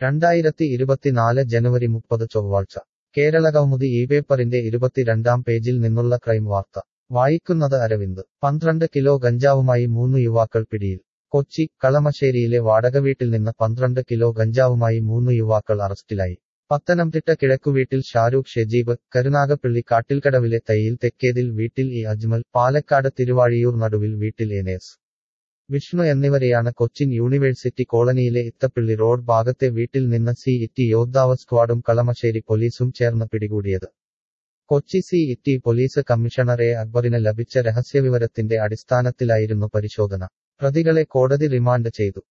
രണ്ടായിരത്തി ഇരുപത്തിനാല് ജനുവരി മുപ്പത് ചൊവ്വാഴ്ച കേരള കൗമുദി ഈ പേപ്പറിന്റെ ഇരുപത്തിരണ്ടാം പേജിൽ നിന്നുള്ള ക്രൈം വാർത്ത വായിക്കുന്നത് അരവിന്ദ് പന്ത്രണ്ട് കിലോ ഗഞ്ചാവുമായി മൂന്ന് യുവാക്കൾ പിടിയിൽ കൊച്ചി കളമശ്ശേരിയിലെ വാടകവീട്ടിൽ നിന്ന് പന്ത്രണ്ട് കിലോ ഗഞ്ചാവുമായി മൂന്ന് യുവാക്കൾ അറസ്റ്റിലായി പത്തനംതിട്ട കിഴക്കുവീട്ടിൽ ഷാരൂഖ് ഷെജീബ് കരുനാഗപ്പള്ളി കാട്ടിൽക്കടവിലെ തയ്യിൽ തെക്കേതിൽ വീട്ടിൽ ഇ അജ്മൽ പാലക്കാട് തിരുവാഴിയൂർ നടുവിൽ വീട്ടിൽ എനേസ് വിഷ്ണു എന്നിവരെയാണ് കൊച്ചിൻ യൂണിവേഴ്സിറ്റി കോളനിയിലെ ഇത്തപ്പിള്ളി റോഡ് ഭാഗത്തെ വീട്ടിൽ നിന്ന് സി ഇറ്റി യോദ്ധാവ് സ്ക്വാഡും കളമശ്ശേരി പോലീസും ചേർന്ന് പിടികൂടിയത് Kochi city police commissioner A അക്ബറിന് ലഭിച്ച രഹസ്യവിവരത്തിന്റെ അടിസ്ഥാനത്തിലായിരുന്നു പരിശോധന പ്രതികളെ കോടതി റിമാൻഡ് ചെയ്തു